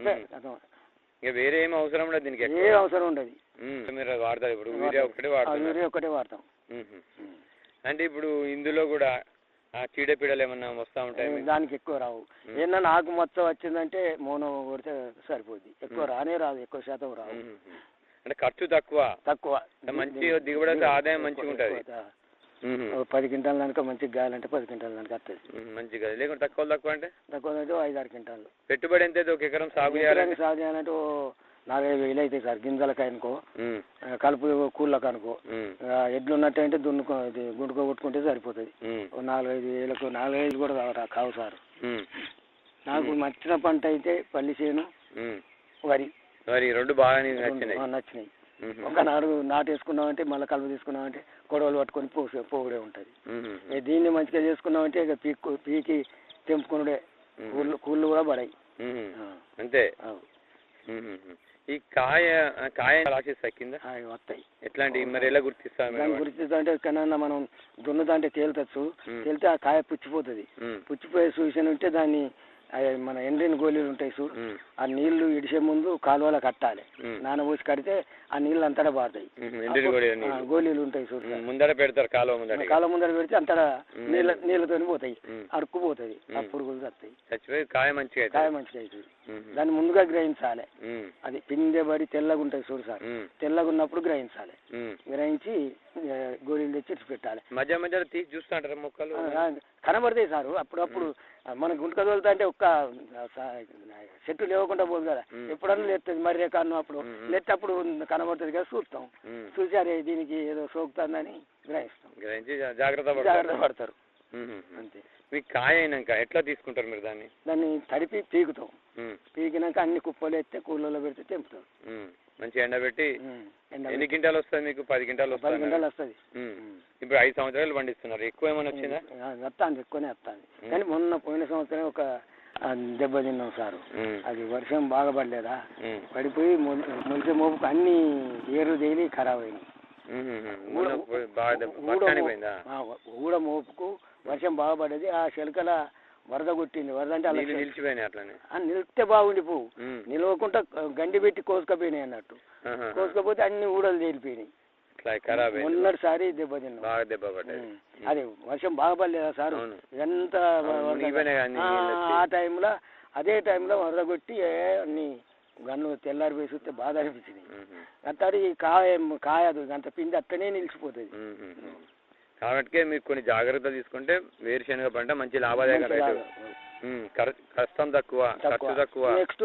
మ్మ్. కథం. ఇక వేరే ఏం అవసరం ఉండదు దీనికి ఏ ఎక్కువ. అవసరం ఉండదు మ్మ్. మీరు అది వాడతారు ఇప్పుడు వీడియో ఒకటే వాడుతున్నారు యూరియా ఒకటే వాడతాం మ్మ్. అంటే ఇప్పుడు ఇందులో కూడా ఆ చీడపీడలు ఏమన్నా వస్తూ ఉంటాయి మీకు? దానికి ఎక్కువ రావు మ్మ్. ఏమన్నా నాకు మొత్తం వచ్చిందంటే మోనో కొడితే సరిపోద్ది ఎక్కువ మ్మ్. రానే రాదు ఎక్కువ శాతం రావు మ్మ్. అంటే ఖర్చు తక్కువ తక్కువ మంచి దిగుబడి అయితే ఆదాయం మంచిగా ఉంటది. ఎక్కువ. మ్మ్. ఓ పది క్వింటాల దానిక మంచిగా గాయాలంటే పది క్వింటాల దానికి వస్తుంది మ్మ్. మంచిగా లేకుంటే తక్కువ తక్కువ అంటే తక్కువ అంటే ఓ ఐదు ఆరు క్వింటాలు పెట్టుబడి ఎంత అయితే ఒక ఎకరం సాగు చేయాలంటే ఎకరానికి సాగు చేయాలంటే ఓ నాలుగైదు వేలు అవుతాయి సార్ గింజలకు అనుకో మ్మ్. ఆ, కలుపు కూళ్ళకు అనుకో మ్మ్. ఆ, ఎడ్లు ఉన్నట్టంటే దున్నుకో ఇది గుండుకో కొట్టుకుంటే సరిపోతుంది మ్మ్. ఓ నాలుగైదు వేలకు నాలుగైదు కూడా కావు కావు సార్ మ్మ్. నాకు మ్మ్. నచ్చిన పంట అయితే పల్లి చేను మ్మ్. వరి మరి ఈ రెండు బాగా నీకు నచ్చినాయి ఆ, నచ్చినాయి మ్మ్. ఒకనాడు నాటేసుకున్నామంటే మళ్ళీ కలుపు తీసుకున్నామంటే గొడవలు పట్టుకొని పోసే పోగుడే ఉంటుంది మ్మ్. ఇక దీన్ని మంచిగా చేసుకున్నామంటే ఇక పీక్కు పీకి తెంపుకునుడే మ్మ్. కూళ్ళు కూళ్ళు కూడా పడాయి మ్మ్. ఆ, అంతే ఆ, మ్మ్. ఈ కాయ ఆ కాయ రాసేస్తా కింద అవి వస్తాయి ఎట్లాంటి మరి ఎలా గుర్తిస్తాం దాని గురించి అంటే కన్నా మనం దున్నుదంటే తేలుతచ్చు మ్మ్. తేలితే ఆ కాయ పుచ్చిపోతుంది పుచ్చిపోయే సూచన ఉంటే దాన్ని అవి మన ఎండిన గోళీలు ఉంటాయి చూడు ఆ నీళ్లు ఇడిచే ముందు కాలువలో కట్టాలి నానబోసి కడితే ఆ నీళ్ళు అంతటా పారుతాయి ఎండిన కూడా ఆ, గోళీలు ఉంటాయి చూడు సార్. ముందర పెడతారు కాలువ ముందర కాలం ముందర పెడితే అంతటా మ్మ్. నీళ్ళ నీళ్ళతో పోతాయి మ్మ్. అరుక్కుపోతుంది ఆ మ్మ్. పురుగులు వస్తాయి చచ్చిపోయి కాయ మంచిగా కాయ అవుతుంది మంచిగా అవుతుంది మ్మ్. దాన్ని ముందుగా గ్రహించాలి మ్మ్. అది పిందె పడి తెల్లగా ఉంటాయి చూడు సార్ మ్మ్. తెల్లగా ఉన్నప్పుడు గ్రహించాలి మ్మ్. గ్రహించి ఆ, గోళీలు తెచ్చి ఇటు పెట్టాలి మధ్య మధ్యలో తీసి చూస్తా అంటారా మొక్కలు ఆ, ఆ, కనబడతాయి సారు అప్పుడప్పుడు ఆ, మన గుంటక తోలుతా అంటే ఒక్క ఆ, సా- చెట్టు లేవకుండా పోదు కదా మ్మ్. ఎప్పుడన్నా లేస్తుంది మరి కారణం అప్పుడు మ్మ్. లేటప్పుడు కనబడుతుంది కదా చూస్తాం మ్మ్. చూసి అరే దీనికి ఏదో సోకుతుందని గ్రహిస్తాం గ్రహించి జా- జాగ్రత్త జాగ్రత్త పడతారు పడతారు మ్మ్. అంతే మీకు కాయ అయినాక ఎట్లా తీసుకుంటారు మీరు దాన్ని దాన్ని తడిపి పీకుతాం మ్మ్. పీకినాక అన్ని కుప్పలు ఎత్తే కూలలో పెడితే తెంపుతాం మ్మ్. మంచిగా ఎండబెట్టి మ్మ్. ఎండ ఎన్ని క్వింటాలు వస్తుంది మీకు పది క్వింటాలు పది వస్తుంది గంటలు వస్తుంది ఇప్పుడు ఐదు సంవత్సరాలు పండిస్తున్నారు ఎక్కువ ఏమైనా వచ్చిందా వస్తాను ఎక్కువనే వస్తాను కానీ మొన్న పోయిన సంవత్సరం ఒక ఆ, దెబ్బ తిన్నాం సారు మ్మ్. అది వర్షం బాగా పడలేదా మ్మ్. పడిపోయి మొల్- మొలిచే మోపుకు అన్ని ఏరు తేలి ఖరాబ్ అయినాయి మ్మ్. మ్మ్. మొన్న పోయి బాగా దెబ్బ- ఊడ వర్షానికి మో- పోయిందా ఆ, ఊడ మోపుకు వర్షం బాగా పడ్డది ఆ శిలకల వరద కొట్టింది వరద అంటే అలా నీళ్ళు నిలిచిపోయినాయి అట్లనే ఆ, నిలిస్తే బాగుండి పువ్వు మ్మ్. నిలవకుండా గండి పెట్టి కోసుకపోయినాయి అన్నట్టు ఆహా. కోసుకపోతే అన్ని ఊడలు తేలిపోయినాయి ఇట్లా ఖరాబ్ అయింది మొన్నటిసారి దెబ్బ తిన్నాం బాగా దెబ్బ పడ్డది ఉమ్. అది వర్షం బాగా పడలేదా సార్ అవును. ఎంత అవును, వరద- మునిగిపోయినాయి కానీ ఆ, నీళ్ళు వచ్చి. ఆ టైంలో అదే టైంలో వరద కొట్టి ఏ అన్ని గన్ను తెల్లారిపోయి చూస్తే బాధ అనిపించింది మ్మ్. అట్టాడి కాయ కాయదు అంత పిండి అట్టనే నిలిచిపోతుంది మ్మ్. కాబట్టి మీరు కొన్ని జాగ్రత్తలు తీసుకుంటే వేరుశనగ పంట మంచి లాభదాయక రైతు మ్మ్. ఖర్- కష్టం తక్కువ ఖర్చు తక్కువ నెక్స్ట్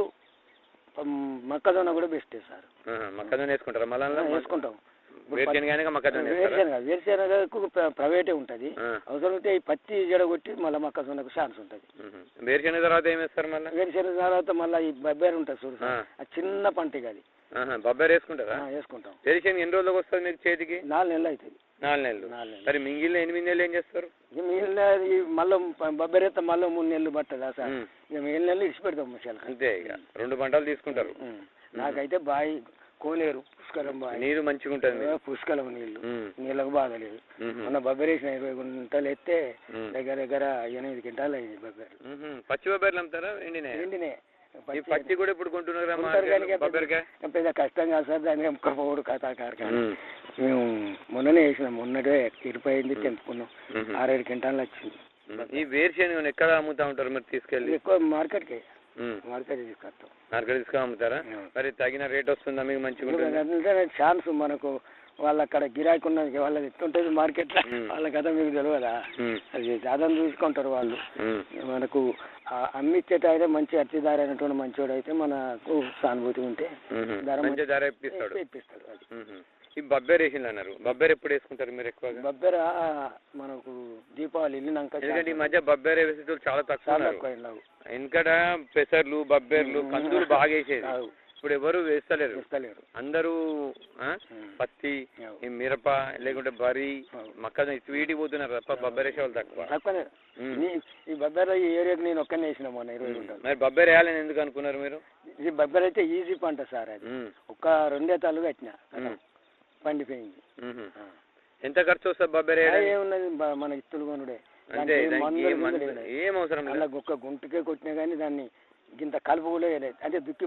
మొక్కజొన్న కూడా బెస్టే సార్ ఆహా. మొక్కజొన్న వేసుకుంటారా మళ్ళా అందులో? వేసుకుంటాం వేరుశనగ అయినాక మొక్కజొన్న వేస్తారా వేరుశనగ వేరుశనగకు ప్ర- ప్రైవేటే ఉంటుంది ఆ. అవసరం ఉంటే ఈ పత్తి జడగొట్టి మళ్ళీ మొక్కజొన్నకు ఛాన్స్ ఉంటుంది మ్మ్. వేరుశనగ తర్వాత ఏం వేస్తారు మళ్ళీ వేరుశనగ తర్వాత మళ్ళీ ఈ బొబ్బేరు ఉంటుంది చూడు సార్. ఆ. ఆ చిన్న పంట ఇక అది ఆహా. బొబ్బరి వేసుకుంటారా ఆ, వేసుకుంటాం వేరుశనగ ఎన్ని రోజులకు వస్తుంది మీకు చేతికి నాలుగు నెలలు అవుతుంది నాలుగు నెలలు నాలుగు నెలలు మరి మిగిలిన ఎనిమిది నెలలు ఏం చేస్తారు ఇక మిగిలిన ఈ మళ్ళీ బొబ్బరేత మళ్ళీ మూడు నెలలు పట్టదా సార్ మ్మ్. ఇక మిగిలిన నెలలు ఇడిచి పెడతాం ముసలికి అంతే ఇక రెండు పంటలు తీసుకుంటారు నాకైతే బావి కోలేరు పుష్కలం బావి నీరు మంచిగా ఉంటుంది మీకు. పుష్కలం నీళ్లు మ్మ్. నీళ్ళకు బాధ లేదు మ్మ్. మొన్న బొబ్బరేసిన ఇరవై గుంటలు ఎత్తే మ్మ్. దగ్గర దగ్గర ఎనిమిది క్వింటాలు అయింది బొబ్బరి మ్మ్. పచ్చి బొబ్బర్లు అమ్ముతారా ఎండినే ఏంటినే ఈ పచ్చి కూడా ఇప్పుడు కొంటున్నారా ఉంటారు కానీ ఇక బొబ్బరికాయ పెద్ద- పెద్ద కష్టం కాదు సార్ దాన్ని అమ్ముకోపోడు కథాకారు కానీ మ్మ్. మేము మొన్ననే వేసినాం మొన్నటే ఇరిపోయింది తెంపుకున్నాం మ్మ్. ఆరేడు క్వింటాలు వచ్చింది మ్మ్. ఈ వేరుశనగ ఎక్కడ అమ్ముతా ఉంటారు మీరు తీసుకెళ్ళి ఎక్కువ మార్కెట్కి మ్మ్. మార్కెట్ తీసుకొస్తాం మార్కెట్ తీసుకొని అమ్ముతారా అవును. మరి తగిన రేట్ వస్తుందా మీకు మంచిగా ఉంటుంది అంటే ఛాన్స్ మనకు వాళ్ళ అక్కడ గిరాకీ ఉన్నది వాళ్ళది ఎట్టుంటుంది మార్కెట్లో మ్మ్. వాళ్ళ కథ మీకు తెలియదా మ్మ్. అది జాతం చూసుకుంటారు వాళ్ళు మ్మ్. మనకు ఆ అమ్మిచ్చేట అయితే మంచి అర్చిదారి అయినటువంటి మంచోడు అయితే మనకు సానుభూతి ఉంటే మ్మ్. ధర మంచి ధర ఇప్పిస్తాడు ఇప్పిస్తాడు అది మ్మ్. ఈ బొబ్బేరు వేసింది అన్నారు బొబ్బేరు ఎప్పుడు వేసుకుంటారు మీరు ఎక్కువగా బొబ్బెర మనకు దీపావళి వెళ్ళినాక ఎందుకంటే ఈ మధ్య బొబ్బేరు వేసేటోళ్ళు చాలా తక్కువ చాలా ఉన్నారు ఎక్కువ వెళ్ళవు. వెనకట పెసర్లు బొబ్బేర్లు మ్మ్. కందులు బాగా వేసేది కావు. ఇప్పుడు ఎవరు వేస్తలేరు ఇస్తలేరు అందరూ ఆ, మ్మ్. పత్తి అవు. ఈ మిరప లేకుంటే వరి అవు. మొక్కజొన్న వీటికి పోతున్నారు తప్ప బొబ్బరి వేసే వాళ్ళు తక్కువ తక్కువనే మ్మ్. నీ- ఈ బొబ్బెర ఈ ఏరియాకి నేను ఒక్కనే వేసిన మొన్న ఇరవై గుంటలు మరి బొబ్బరి వేయాలని ఎందుకు అనుకున్నారు మీరు ఈ బొబ్బెర అయితే ఈజీ పంట సార్ అది మ్మ్. ఒక రెండే తల్లు కట్టిన మ్మ్. పండిపోయింది మ్మ్. ఆ. ఎంత ఖర్చు వస్తుంది బొబ్బరి ఆ, వేయడానికి? ఏమున్నది బ- మన ఇత్తులు కొనుడే అంతే దానికి ఏం దానికి మందులు ఏం మందు- గిందులు వేయలేదు. ఏం అవసరం లేదు అలా ఒక్క గుంటకే కొట్టినా కానీ దాన్ని ఇంత కలుపు కూడా వేయలేదు అంటే దుక్కి